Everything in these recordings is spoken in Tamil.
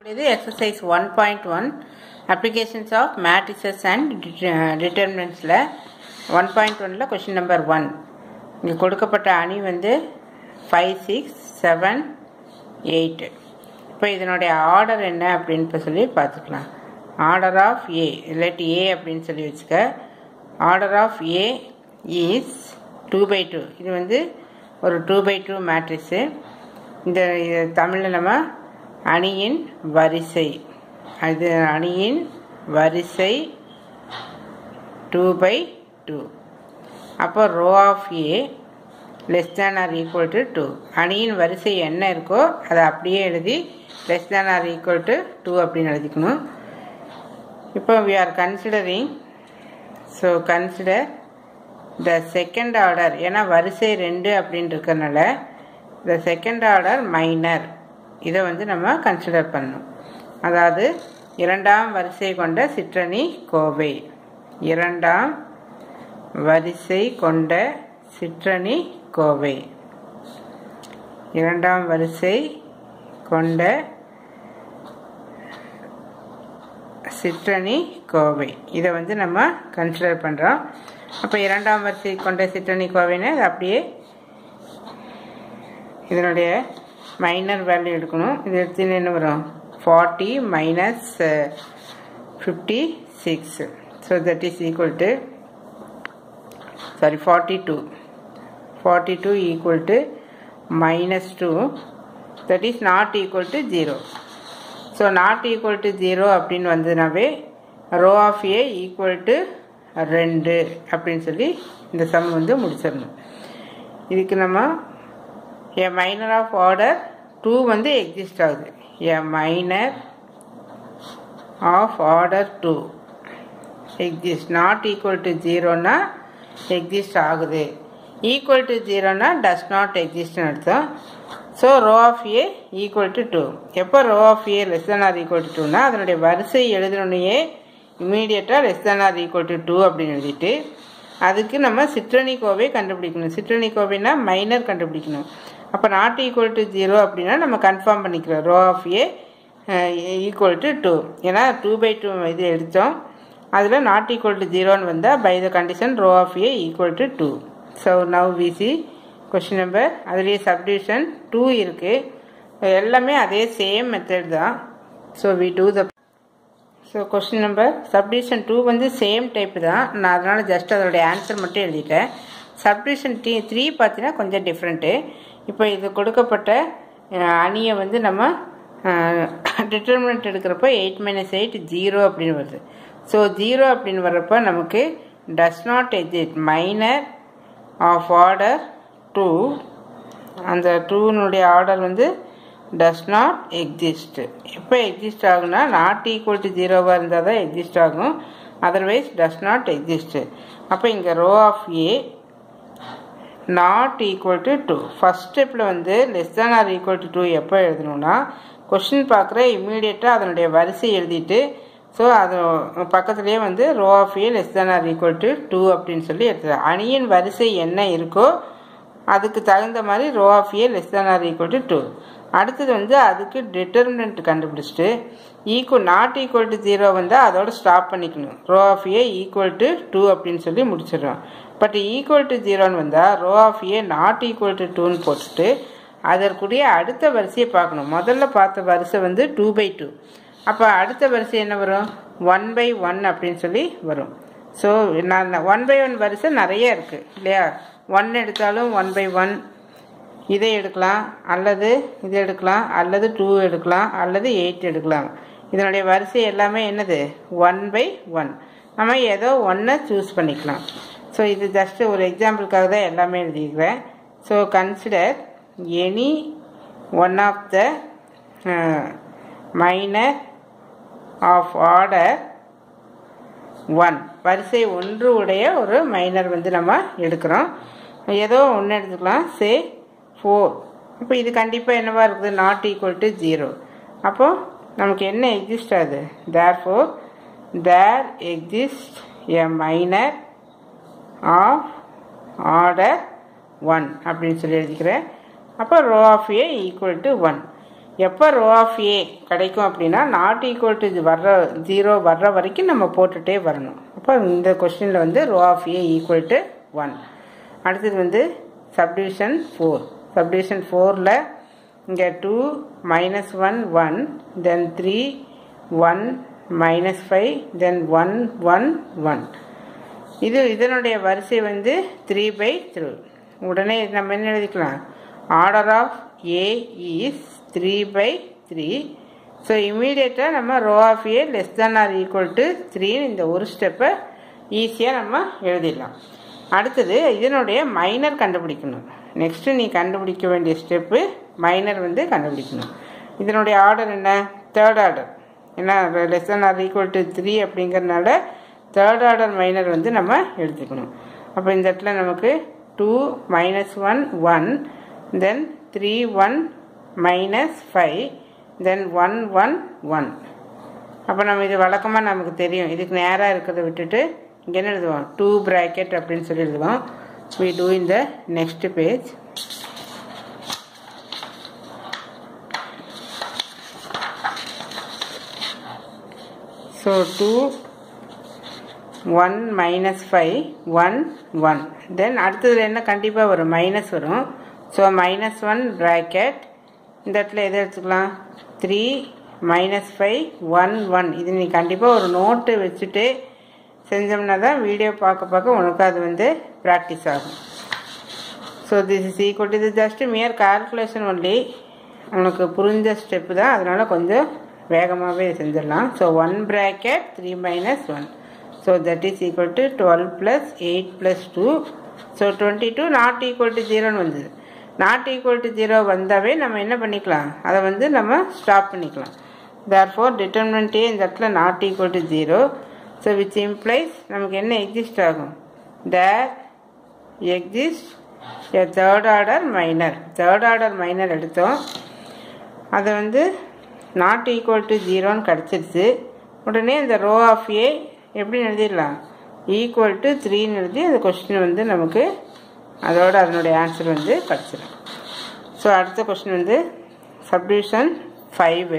இது exercise one point one applications of matrices and டிட்டர்மினன்ஸில் ஒன் பாயிண்ட் ஒனில் கொஷின் நம்பர் ஒன் இங்கே கொடுக்கப்பட்ட அணி வந்து ஃபைவ் சிக்ஸ் செவன் எயிட்டு இப்போ இதனுடைய ஆர்டர் என்ன அப்படின்னு இப்போ சொல்லி பார்த்துக்கலாம் ஆர்டர் ஆஃப் ஏ இல்லாட்டி ஏ அப்படின்னு சொல்லி வச்சுக்க order of A is two by two இது வந்து ஒரு டூ பை டூ மேட்ரிக்ஸு இந்த தமிழில் நம்ம அணியின் வரிசை அது அணியின் வரிசை டூ பை டூ அப்போ row of A less than or equal to two அணியின் வரிசை என்ன இருக்கோ அதை அப்படியே எழுதி less than or equal to two அப்படின்னு எழுதிக்கணும் இப்போ we are considering so consider the second order ஏன்னா வரிசை ரெண்டு அப்படின்னு இருக்கிறனால த செகண்ட் ஆர்டர் மைனர் இதை வந்து நம்ம கன்சிடர் பண்ணணும் அதாவது இரண்டாம் வரிசை கொண்ட சிற்றணி கோவை இரண்டாம் வரிசை கொண்ட சிற்றணி கோவை இரண்டாம் வரிசை கொண்ட சிற்றணி கோவை இதை வந்து நம்ம கன்சிடர் பண்ணுறோம் அப்போ இரண்டாம் வரிசை கொண்ட சிற்றணி கோவைன்னு அது அப்படியே இதனுடைய மைனர் வேல்யூ எடுக்கணும் இது எடுத்து என்ன வரும் forty minus fifty six so that is equal to sorry forty two forty two equal to minus two that is not equal to zero so not equal to zero அப்படின்னு வந்ததுனாவே row of A equal to ரெண்டு அப்படின்னு சொல்லி இந்த சம் வந்து முடிச்சிடணும் இதுக்கு நம்ம A minor of order two வந்து எக்ஸிஸ்ட் ஆகுது A minor of order two exist not equal to ஜீரோனா எக்ஸிஸ்ட் ஆகுது ஈக்குவல் டு ஜீரோனா டஸ் நாட் எக்ஸிஸ்ட்னு அர்த்தம் so row of A equal to two எப்போ row of A less than or equal to டூனா அதனுடைய வரிசை எழுதணுன்னே இமீடியட்டாக less than or equal to two அப்படின்னு எழுதிட்டு அதுக்கு நம்ம சிற்றணி கோவை கண்டுபிடிக்கணும் சிற்றணி கோவைனா மைனர் கண்டுபிடிக்கணும் அப்போ நாட் ஈக்குவல் டு ஜீரோ அப்படின்னா நம்ம கன்ஃபார்ம் பண்ணிக்கிறோம் row of A equal to two ஏன்னா டூ பை டூ இது எடுத்தோம் அதில் நாட் ஈக்குவல் டு ஜீரோன்னு வந்தால் by the condition row of A equal to two so now which question number அதுலேயே சப்டிவிஷன் டூ இருக்குது எல்லாமே அதே சேம் மெத்தட் தான் so we do the so question number subdivision two வந்து சேம் டைப் தான் நான் அதனால் ஜஸ்ட் அதோடைய ஆன்சர் மட்டும் எழுதிட்டேன் சப்டிவிஷன் டி த்ரீ பார்த்தீங்கன்னா கொஞ்சம் டிஃப்ரெண்ட்டு இப்போ இது கொடுக்கப்பட்ட அணியை வந்து நம்ம டிட்டர்மினன்ட் எடுக்கிறப்போ எயிட் மைனஸ் எயிட் ஜீரோ அப்படின்னு வருது ஸோ ஜீரோ அப்படின்னு வர்றப்போ நமக்கு does not exist minor of order two அந்த டூனுடைய ஆர்டர் வந்து டஸ் நாட் எக்ஸிஸ்ட் எப்போ எக்ஸிஸ்ட் ஆகுனா நாட் ஈக்குவல் டு ஜீரோவாக இருந்தால் தான் எக்ஸிஸ்ட் ஆகும் அதர்வைஸ் டஸ் நாட் எக்ஸிஸ்ட் அப்போ இங்கே row of A not equal to two first ஸ்டெப்பில் வந்து less than or equal to two எப்போ எழுதணும்னா கொஷின் பார்க்குற இம்மீடியட்டாக அதனுடைய வரிசை எழுதிட்டு ஸோ அது பக்கத்துலேயே வந்து row of A less than or equal to two அப்படின்னு சொல்லி எடுத்துக்கலாம் அணியின் வரிசை என்ன இருக்கோ அதுக்கு தகுந்த மாதிரி row of A less than or equal to two அடுத்தது வந்து அதுக்கு டிட்டர்மினன்ட் கண்டுபிடிச்சிட்டு equal not equal to zero வந்தால் அதோட ஸ்டாப் பண்ணிக்கணும் row of A equal to two அப்படின்னு சொல்லி முடிச்சிடுறோம் பட் ஈக்குவல் டு ஜீரோன்னு வந்தால் row of A not equal to டூன்னு போட்டுட்டு அதற்குரிய அடுத்த வரிசையை பார்க்கணும் முதல்ல பார்த்த வரிசை வந்து டூ பை டூ அப்போ அடுத்த வரிசை என்ன வரும் ஒன் பை ஒன் அப்படின்னு சொல்லி வரும் ஸோ நான் ஒன் பை ஒன் வரிசை நிறைய இருக்குது இல்லையா ஒன் எடுத்தாலும் ஒன் பை ஒன் இதை எடுக்கலாம் அல்லது இதை எடுக்கலாம் அல்லது டூ எடுக்கலாம் அல்லது எயிட் எடுக்கலாம் இதனுடைய வரிசை எல்லாமே என்னது ஒன் பை ஒன் நம்ம ஏதோ ஒன்றை சூஸ் பண்ணிக்கலாம் ஸோ இது ஜஸ்ட் ஒரு எக்ஸாம்பிளுக்காக தான் எல்லாமே எழுதிக்கிறேன் so consider any one of the minor of order one வரிசை ஒன்று உடைய ஒரு மைனர் வந்து நம்ம எடுக்கிறோம் ஏதோ ஒன்று எடுத்துக்கலாம் சே ஃபோர் இப்போ இது கண்டிப்பாக என்னவா இருக்குது நாட் ஈக்குவல் டு ஜீரோ அப்போது நமக்கு என்ன எக்ஸிஸ்ட் ஆகுது therefore there exist a minor of order one அப்படின்னு சொல்லி எழுதிக்கிறேன் அப்போ row of A equal to one எப்போ ரோ ஆஃப் ஏ கிடைக்கும் அப்படின்னா நாட் ஈக்குவல் டு வர்ற ஜீரோ வர்ற வரைக்கும் நம்ம போட்டுகிட்டே வரணும் அப்போ இந்த கொஸ்டினில் வந்து row of A equal to one அடுத்தது வந்து சப்டிவிஷன் ஃபோர் சப்டிவிஷன் ஃபோரில் இங்கே two minus one one then three one minus five then one one one இது இதனுடைய வரிசை வந்து த்ரீ பை த்ரூ உடனே நம்ம என்ன எழுதிக்கலாம் order of A is three by three so இம்மீடியட்டாக நம்ம row of A less than or equal to த்ரீன்னு இந்த ஒரு ஸ்டெப்பை ஈஸியாக நம்ம எழுதிடலாம் அடுத்தது இதனுடைய மைனர் கண்டுபிடிக்கணும் நெக்ஸ்ட்டு நீ கண்டுபிடிக்க வேண்டிய ஸ்டெப்பு மைனர் வந்து கண்டுபிடிக்கணும் இதனுடைய ஆர்டர் என்ன தேர்ட் ஆர்டர் ஏன்னா less than or equal to three அப்படிங்கிறதுனால தேர்ட் ஆர்டர் மைனர் வந்து நம்ம எடுத்துக்கணும் அப்போ இந்த இடத்துல நமக்கு two minus one one then three one minus five then one one one அப்போ நம்ம இது வழக்கமாக நமக்கு தெரியும் இதுக்கு நேராக இருக்கிறத விட்டுட்டு இங்கே என்ன எழுதுவோம் டூ ப்ராக்கெட் அப்படின்னு சொல்லி எழுதுவோம் வி டூ இந்த next page so two one minus five one one then அடுத்ததில் என்ன கண்டிப்பாக வரும் மைனஸ் வரும் ஸோ மைனஸ் ஒன் ப்ராக்கெட் இந்த இடத்துல எதை எடுத்துக்கலாம் three minus five one one இது நீ கண்டிப்பாக ஒரு நோட்டு வச்சுட்டு செஞ்சோம்னா தான் வீடியோ பார்க்க பார்க்க உனக்கு அது வந்து ப்ராக்டிஸ் ஆகும் so this is equal to இது ஜஸ்ட் மியர் கால்குலேஷன் ஒன்லி உனக்கு புரிஞ்ச ஸ்டெப்பு தான் அதனால் கொஞ்சம் வேகமாகவே செஞ்சிடலாம் so one bracket three minus one so that is equal to twelve plus eight plus two so twenty two not equal to ஜீரோன்னு வந்தது நாட் ஈக்குவல் டு ஜீரோ வந்தாவே நம்ம என்ன பண்ணிக்கலாம் அதை வந்து நம்ம ஸ்டாப் பண்ணிக்கலாம் தேர் ஃபோர் டிட்டர்மினன்ட் ஏ இந்த இடத்துல not equal to zero so which implies நமக்கு என்ன எக்ஸிஸ்ட் ஆகும் there exist a third order minor third order minor எடுத்தோம் அதை வந்து நாட் ஈக்குவல் டு ஜீரோன்னு கிடச்சிருச்சு உடனே இந்த ரோ ஆஃப் ஏ எப்படி எழுதிடலாம் ஈக்குவல் டு த்ரீன்னு எழுதி அந்த கொஸ்டின் வந்து நமக்கு அதோட அதனுடைய ஆன்சர் வந்து கிடச்சிடும் ஸோ அடுத்த கொஸ்டின் வந்து சப்டிவிஷன் ஃபைவு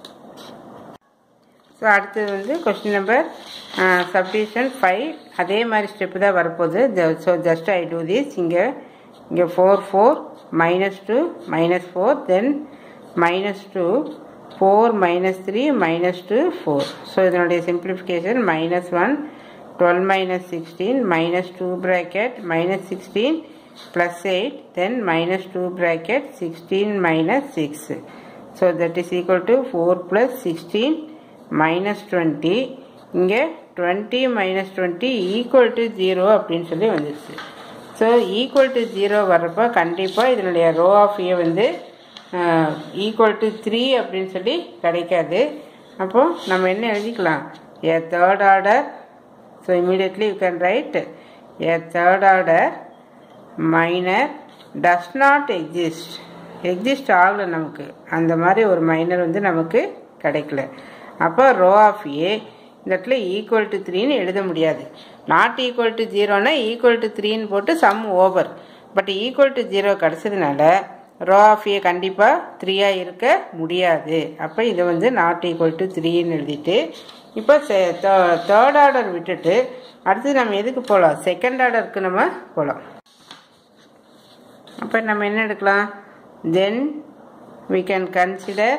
ஸோ அடுத்தது வந்து கொஸ்டின் நம்பர் சப்டிவிஷன் ஃபைவ் அதே மாதிரி ஸ்டெப்பு தான் வரப்போகுது so just I do this இங்கே இங்கே four four minus two minus four then minus two four minus three minus two four so இதனுடைய simplification minus one twelve minus sixteen minus two bracket minus sixteen plus eight then minus two bracket sixteen minus six so that is equal to four plus sixteen minus twenty இங்கே twenty minus twenty equal to zero அப்படின்னு சொல்லி வந்துடுச்சு ஸோ ஈக்குவல் டு ஜீரோ வர்றப்போ கண்டிப்பாக இதனுடைய ரோ ஆஃப் ஏ வந்து ஈக்குவல் டு த்ரீ அப்படின்னு சொல்லி கிடைக்காது அப்போது நம்ம என்ன எழுதிக்கலாம் a third order so immediately you can write a third order minor does not exist exist ஆகலை நமக்கு அந்த மாதிரி ஒரு மைனர் வந்து நமக்கு கிடைக்கல அப்போ ரோ ஆஃப் ஏ இந்த இடத்துல ஈக்குவல் டு த்ரீன்னு எழுத முடியாது நாட் ஈக்குவல் டு ஜீரோனா ஈக்குவல் டு த்ரீன்னு போட்டு sum over but equal to zero கிடச்சதுனால ரோ ஆஃப் ஏ கண்டிப்பாக த்ரீயாக இருக்க முடியாது அப்போ இதை வந்து நாட் ஈக்குவல் டு த்ரீன்னு எழுதிட்டு இப்போ தேர்ட் ஆர்டர் விட்டுட்டு அடுத்து நம்ம எதுக்கு போகலாம் செகண்ட் ஆர்டருக்கு நம்ம போகலாம் அப்போ நம்ம என்ன எடுக்கலாம் then we can consider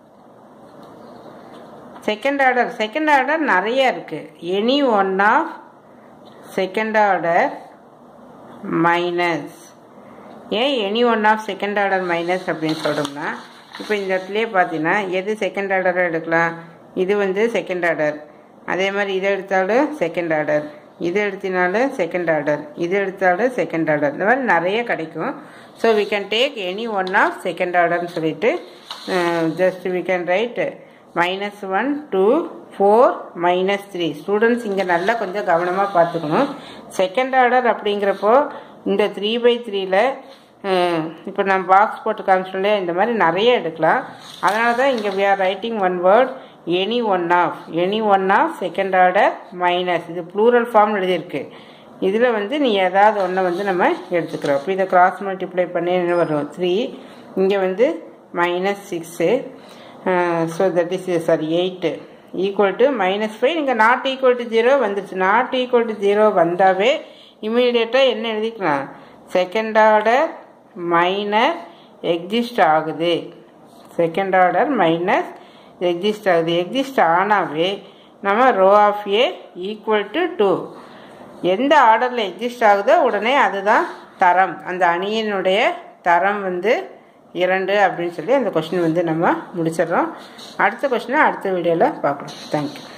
second order second order நிறைய இருக்குது any one of second order minus ஏன் any one of second order minus அப்படின்னு சொல்கிறோம்னா இப்போ இந்த இடத்துலையே பார்த்தீங்கன்னா எது செகண்ட் ஆர்டராக எடுக்கலாம் இது வந்து செகண்ட் ஆர்டர் அதே மாதிரி இதை எடுத்தாலும் செகண்ட் ஆர்டர் இது எடுத்தினாலும் செகண்ட் ஆர்டர் இது எடுத்தாலும் செகண்ட் ஆர்டர் இந்த மாதிரி நிறைய கிடைக்கும் so we can take any one of second ஆர்டர்னு சொல்லிட்டு just we can write minus one two four minus three students இங்கே நல்லா கொஞ்சம் கவனமாக பார்த்துக்கணும் செகண்ட் ஆர்டர் அப்படிங்கிறப்போ இந்த த்ரீ பை த்ரீல இப்போ நம்ம பாக்ஸ் போட்டு காமிச்சோம்லையா இந்த மாதிரி நிறைய எடுக்கலாம் அதனால தான் இங்கே we are writing one word any one of any one of second order minus இது ப்ளூரல் ஃபார்ம் எழுதியிருக்கு இதில் வந்து நீ ஏதாவது ஒன்றை வந்து நம்ம எடுத்துக்கிறோம் இப்போ இதை கிராஸ் மல்டிப்ளை பண்ணி என்ன வரும் த்ரீ இங்கே வந்து minus six so that is sorry eight equal to minus five இங்கே நாட் ஈக்குவல் டு ஜீரோ வந்துருச்சு நாட் ஈக்குவல் டு ஜீரோ வந்தாவே இமீடியட்டாக என்ன எழுதிக்கலாம் செகண்ட் ஆர்டர் மைனஸ் எக்ஸிஸ்ட் ஆகுது செகண்ட் ஆர்டர் மைனஸ் எக்ஸிஸ்ட் ஆகுது எக்ஸிஸ்ட் ஆனாவே நம்ம row of A equal to two எந்த ஆர்டரில் எக்ஸிஸ்ட் ஆகுதோ உடனே அதுதான் தரம் அந்த அணியினுடைய தரம் வந்து இரண்டு அப்படின்னு சொல்லி அந்த கொஷின் வந்து நம்ம முடிச்சிடுறோம் அடுத்த கொஷினை அடுத்த வீடியோவில் பார்க்கலாம் தேங்க்யூ